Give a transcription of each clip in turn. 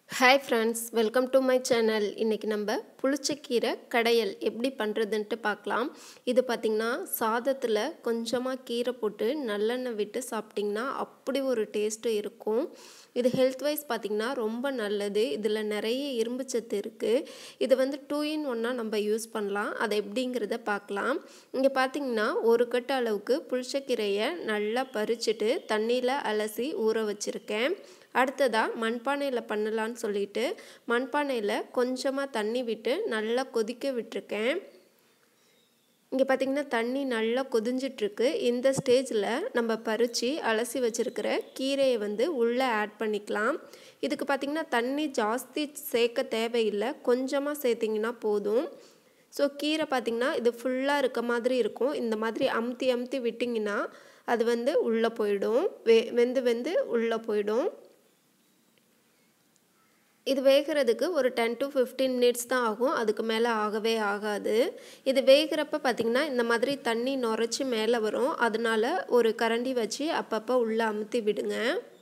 hi friends welcome to my channel இன்றைக்கி நம்ம புளிச்சக்கீரை கடையல் எப்படி பண்ணுறதுன்ட்டு பார்க்கலாம் இது பார்த்திங்கன்னா சாதத்தில் கொஞ்சமாக கீரை போட்டு நல்லெண்ணெய் விட்டு சாப்பிட்டிங்கன்னா அப்படி ஒரு டேஸ்ட்டு இருக்கும் இது ஹெல்த் வைஸ் பார்த்திங்கன்னா ரொம்ப நல்லது இதில் நிறைய இரும்பு சத்து இருக்குது இது வந்து டூ இன் ஒன்னாக நம்ம யூஸ் பண்ணலாம் அதை எப்படிங்கிறத பார்க்கலாம் இங்கே பார்த்திங்கன்னா ஒரு கட்டு அளவுக்கு புளிச்சக்கீரையை நல்லா பறிச்சுட்டு தண்ணியில் அலசி ஊற வச்சுருக்கேன் அடுத்ததாக மண்பானையில் பண்ணலான்னு சொல்லிட்டு மண்பானையில் கொஞ்சமாக தண்ணி விட்டு நல்லா கொதிக்க விட்டுருக்கேன் இங்கே பார்த்திங்கன்னா தண்ணி நல்லா கொதிஞ்சிட்ருக்கு இந்த ஸ்டேஜில் நம்ம பறித்து அலசி வச்சுருக்கிற கீரையை வந்து உள்ளே ஆட் பண்ணிக்கலாம் இதுக்கு பார்த்திங்கன்னா தண்ணி ஜாஸ்தி சேர்க்க தேவையில்லை கொஞ்சமாக சேர்த்திங்கன்னா போதும் ஸோ கீரை பார்த்திங்கன்னா இது ஃபுல்லாக இருக்க மாதிரி இருக்கும் இந்த மாதிரி அமுத்தி அமுத்தி விட்டிங்கன்னா அது வந்து உள்ளே போயிடும் வெ வெந்து வெந்து உள்ளே போயிடும் இது வேகிறதுக்கு ஒரு டென் டு ஃபிஃப்டீன் மினிட்ஸ் தான் ஆகும் அதுக்கு மேலே ஆகவே ஆகாது இது வேகிறப்ப பார்த்திங்கன்னா இந்த மாதிரி தண்ணி நுரைச்சி மேலே வரும் அதனால ஒரு கரண்டி வச்சு அப்பப்போ உள்ளே அமுத்தி விடுங்க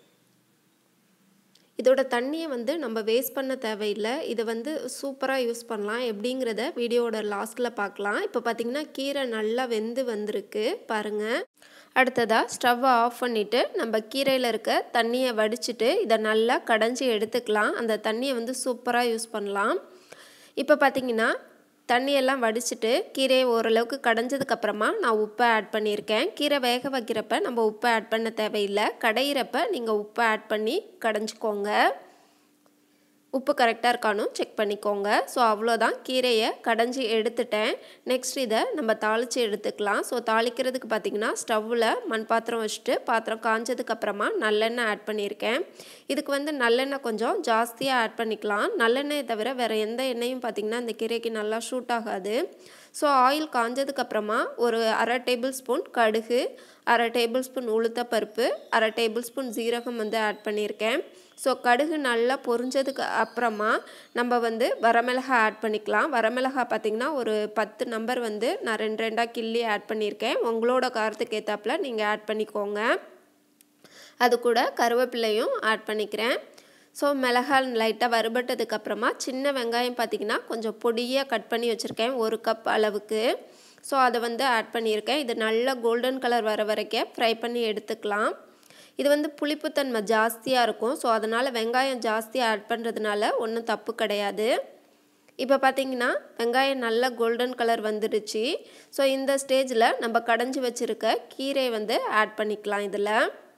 இதோட தண்ணியை வந்து நம்ம வேஸ்ட் பண்ண தேவையில்லை இதை வந்து சூப்பராக யூஸ் பண்ணலாம் எப்படிங்கிறத வீடியோவோட லாஸ்ட்டில் பார்க்கலாம் இப்போ பார்த்திங்கன்னா கீரை நல்லா வெந்து வந்திருக்கு பாருங்கள் அடுத்ததாக ஸ்டவ்வை ஆஃப் பண்ணிவிட்டு நம்ம கீரையில் இருக்க தண்ணியை வடிச்சிட்டு இதை நல்லா கடைஞ்சி எடுத்துக்கலாம் அந்த தண்ணியை வந்து சூப்பராக யூஸ் பண்ணலாம் இப்போ பார்த்திங்கன்னா தண்ணியெல்லாம் வடிச்சிட்டு கீரையை ஓரளவுக்கு கடைஞ்சதுக்கப்புறமா நான் உப்பை ஆட் பண்ணியிருக்கேன் கீரை வேக வைக்கிறப்ப நம்ம உப்பை ஆட் பண்ண தேவையில்லை கடையிறப்ப நீங்கள் உப்பை ஆட் பண்ணி கடைஞ்சிக்கோங்க உப்பு கரெக்டாக இருக்கானு செக் பண்ணிக்கோங்க ஸோ அவ்வளோதான் கீரையை கடைஞ்சி எடுத்துட்டேன் நெக்ஸ்ட் இதை நம்ம தாளித்து எடுத்துக்கலாம் ஸோ தாளிக்கிறதுக்கு பார்த்திங்கன்னா ஸ்டவ்வில் மண் பாத்திரம் வச்சுட்டு பாத்திரம் காஞ்சதுக்கப்புறமா நல்லெண்ணெய் ஆட் பண்ணியிருக்கேன் இதுக்கு வந்து நல்லெண்ணெய் கொஞ்சம் ஜாஸ்தியாக ஆட் பண்ணிக்கலாம் நல்லெண்ணெயை தவிர வேறு எந்த எண்ணெயும் பார்த்திங்கன்னா இந்த கீரைக்கு நல்லா ஷூட் ஆகாது ஸோ ஆயில் காஞ்சதுக்கப்புறமா ஒரு அரை டேபிள் ஸ்பூன் கடுகு அரை டேபிள் ஸ்பூன் உளுத்தப்பருப்பு அரை டேபிள் ஸ்பூன் ஜீரகம் வந்து ஆட் பண்ணியிருக்கேன் ஸோ கடுகு நல்லா பொரிஞ்சதுக்கு அப்புறமா நம்ம வந்து வரமிளகா ஆட் பண்ணிக்கலாம் வரமிளகா பார்த்திங்கன்னா ஒரு பத்து நம்பர் வந்து நான் ரெண்டு ரெண்டாக கிள்ளி ஆட் பண்ணியிருக்கேன் உங்களோட காரத்துக்கு ஏற்றாப்பில் நீங்கள் ஆட் பண்ணிக்கோங்க அது கூட கருவேப்பிலையும் ஆட் பண்ணிக்கிறேன் ஸோ மிளகாய் லைட்டாக வறுபட்டதுக்கப்புறமா சின்ன வெங்காயம் பார்த்திங்கன்னா கொஞ்சம் பொடியாக கட் பண்ணி வச்சுருக்கேன் ஒரு கப் அளவுக்கு ஸோ அதை வந்து ஆட் பண்ணியிருக்கேன் இது நல்லா கோல்டன் கலர் வர வரைக்கும் ஃப்ரை பண்ணி எடுத்துக்கலாம் இது வந்து புளிப்புத்தன்மை ஜாஸ்தியாக இருக்கும் ஸோ அதனால் வெங்காயம் ஜாஸ்தியாக ஆட் பண்ணுறதுனால ஒன்றும் தப்பு கிடையாது இப்போ பார்த்தீங்கன்னா வெங்காயம் நல்லா கோல்டன் கலர் வந்துடுச்சு ஸோ இந்த ஸ்டேஜில் நம்ம கடைஞ்சி வச்சுருக்க கீரை வந்து ஆட் பண்ணிக்கலாம் இதில்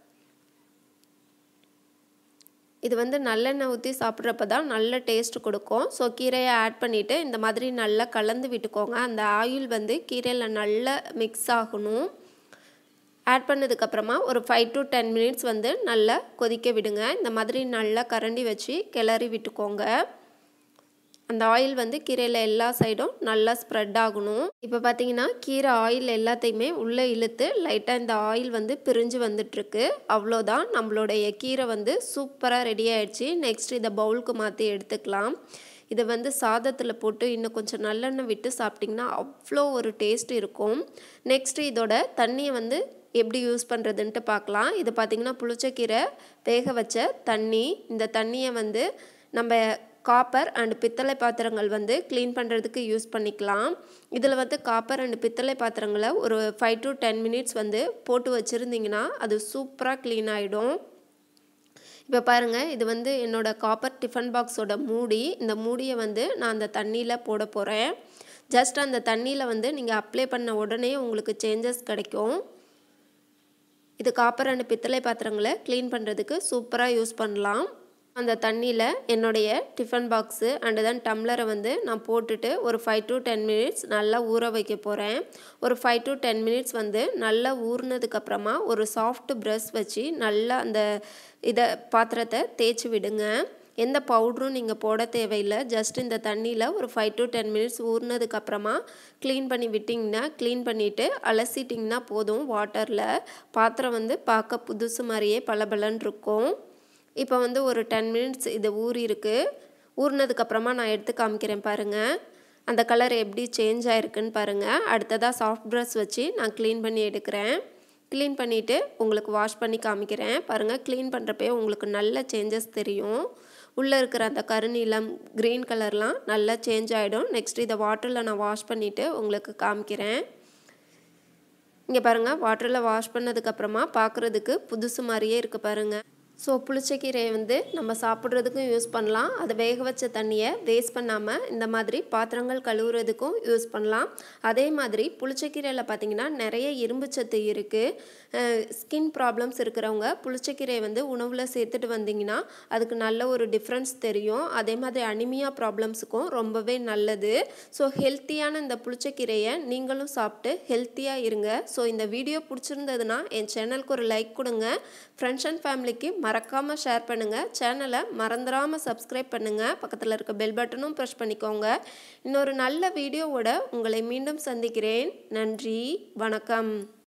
இது வந்து நல்லெண்ணெய் ஊற்றி சாப்பிட்றப்ப தான் நல்ல டேஸ்ட் கொடுக்கும் ஸோ கீரையை ஆட் பண்ணிவிட்டு இந்த மாதிரி நல்லா கலந்து விட்டுக்கோங்க அந்த ஆயில் வந்து கீரையில் நல்லா மிக்ஸ் ஆகணும் ஆட் பண்ணதுக்கப்புறமா ஒரு ஃபைவ் டு டென் மினிட்ஸ் வந்து நல்லா கொதிக்க விடுங்க இந்த மாதிரி நல்லா கரண்டி வச்சு கிளறி விட்டுக்கோங்க அந்த ஆயில் வந்து கீரையில் எல்லா சைடும் நல்லா ஸ்ப்ரெட் ஆகணும் இப்போ பார்த்தீங்கன்னா கீரை ஆயில் எல்லாத்தையுமே உள்ளே இழுத்து லைட்டாக இந்த ஆயில் வந்து பிரிஞ்சு வந்துட்டுருக்கு அவ்வளோதான் நம்மளுடைய கீரை வந்து சூப்பராக ரெடி ஆகிடுச்சு நெக்ஸ்ட் இதை பவுலுக்கு மாற்றி எடுத்துக்கலாம் இதை வந்து சாதத்தில் போட்டு இன்னும் கொஞ்சம் நல்லெண்ணெய் விட்டு சாப்பிட்டிங்கன்னா அவ்வளோ ஒரு டேஸ்ட் இருக்கும் நெக்ஸ்ட்டு இதோட தண்ணியை வந்து எப்படி யூஸ் பண்ணுறதுன்ட்டு பார்க்கலாம் இது பார்த்திங்கன்னா புளிச்சக்கீரை வேக வச்ச தண்ணி இந்த தண்ணியை வந்து நம்ம காப்பர் அண்ட் பித்தளை பாத்திரங்கள் வந்து க்ளீன் பண்ணுறதுக்கு யூஸ் பண்ணிக்கலாம் இதில் வந்து காப்பர் அண்ட் பித்தளை பாத்திரங்களை ஒரு ஃபைவ் டு டென் மினிட்ஸ் வந்து போட்டு வச்சுருந்திங்கன்னா அது சூப்பராக க்ளீன் ஆகிடும் இப்போ பாருங்கள் இது வந்து என்னோடய காப்பர் டிஃபன் பாக்ஸோட மூடி இந்த மூடியை வந்து நான் அந்த தண்ணியில் போட போகிறேன் ஜஸ்ட் அந்த தண்ணியில் வந்து நீங்கள் அப்ளை பண்ண உடனே உங்களுக்கு சேஞ்சஸ் கிடைக்கும் இது காப்பர் அண்ட் பித்தளை பாத்திரங்களை க்ளீன் பண்ணுறதுக்கு சூப்பராக யூஸ் பண்ணலாம் அந்த தண்ணியில் என்னுடைய டிஃபன் பாக்ஸு அண்டு தென் டம்ளரை வந்து நான் போட்டுட்டு ஒரு ஃபைவ் டு டென் மினிட்ஸ் நல்லா ஊற வைக்க போகிறேன் ஒரு ஃபைவ் டு டென் மினிட்ஸ் வந்து நல்லா ஊறினதுக்கப்புறமா ஒரு சாஃப்ட் ப்ரஷ் வச்சு நல்லா அந்த இதை பாத்திரத்தை தேய்ச்சி விடுங்க எந்த பவுட்ரும் நீங்கள் போட தேவையில்லை ஜஸ்ட் இந்த தண்ணியில் ஒரு ஃபைவ் டு டென் மினிட்ஸ் ஊறினதுக்கப்புறமா க்ளீன் பண்ணி விட்டிங்கன்னா க்ளீன் பண்ணிவிட்டு அலசிட்டிங்கன்னா போதும் வாட்டரில் பாத்திரம் வந்து பார்க்க புதுசு மாதிரியே பளபளன்னு இருக்கும் இப்போ வந்து ஒரு டென் மினிட்ஸ் இது ஊறி இருக்குது ஊறினதுக்கப்புறமா நான் எடுத்து காமிக்கிறேன் பாருங்கள் அந்த கலர் எப்படி சேஞ்ச் ஆகிருக்குன்னு பாருங்கள் அடுத்ததாக சாஃப்ட் ப்ரஷ் வச்சு நான் க்ளீன் பண்ணி எடுக்கிறேன் க்ளீன் பண்ணிவிட்டு உங்களுக்கு வாஷ் பண்ணி காமிக்கிறேன் பாருங்கள் க்ளீன் பண்ணுறப்பே உங்களுக்கு நல்ல சேஞ்சஸ் தெரியும் உள்ளே இருக்கிற அந்த கருநீலம் க்ரீன் கலர்லாம் நல்லா சேஞ்ச் ஆகிடும் நெக்ஸ்ட் இதை வாட்டரில் நான் வாஷ் பண்ணிவிட்டு உங்களுக்கு காமிக்கிறேன் இங்கே பாருங்கள் வாட்டரில் வாஷ் பண்ணதுக்கப்புறமா பார்க்குறதுக்கு புதுசு மாதிரியே இருக்குது பாருங்கள் ஸோ புளிச்சக்கீரையை வந்து நம்ம சாப்பிட்றதுக்கும் யூஸ் பண்ணலாம் அதை வேக வச்ச தண்ணியை வேஸ்ட் பண்ணாமல் இந்த மாதிரி பாத்திரங்கள் கழுவுறதுக்கும் யூஸ் பண்ணலாம் அதே மாதிரி புளிச்சக்கீரையில் பார்த்திங்கன்னா நிறைய இரும்பு சத்து இருக்குது ஸ்கின் ப்ராப்ளம்ஸ் இருக்கிறவங்க புளிச்சக்கீரையை வந்து உணவில் சேர்த்துட்டு வந்தீங்கன்னா அதுக்கு நல்ல ஒரு டிஃப்ரென்ஸ் தெரியும் அதே மாதிரி அனிமியா ப்ராப்ளம்ஸுக்கும் ரொம்பவே நல்லது ஸோ ஹெல்த்தியான இந்த புளிச்சக்கீரையை நீங்களும் சாப்பிட்டு ஹெல்த்தியாக இருங்க ஸோ இந்த வீடியோ பிடிச்சிருந்ததுன்னா என் சேனலுக்கு ஒரு லைக் கொடுங்க ஃப்ரெண்ட்ஸ் அண்ட் ஃபேமிலிக்கு மறக்காமல் ஷேர் பண்ணுங்கள் சேனலை மறந்துடாமல் சப்ஸ்கிரைப் பண்ணுங்கள் பக்கத்தில் இருக்க பெல் பட்டனும் ப்ரெஸ் பண்ணிக்கோங்க இன்னொரு நல்ல வீடியோவோட உங்களை மீண்டும் சந்திக்கிறேன் நன்றி வணக்கம்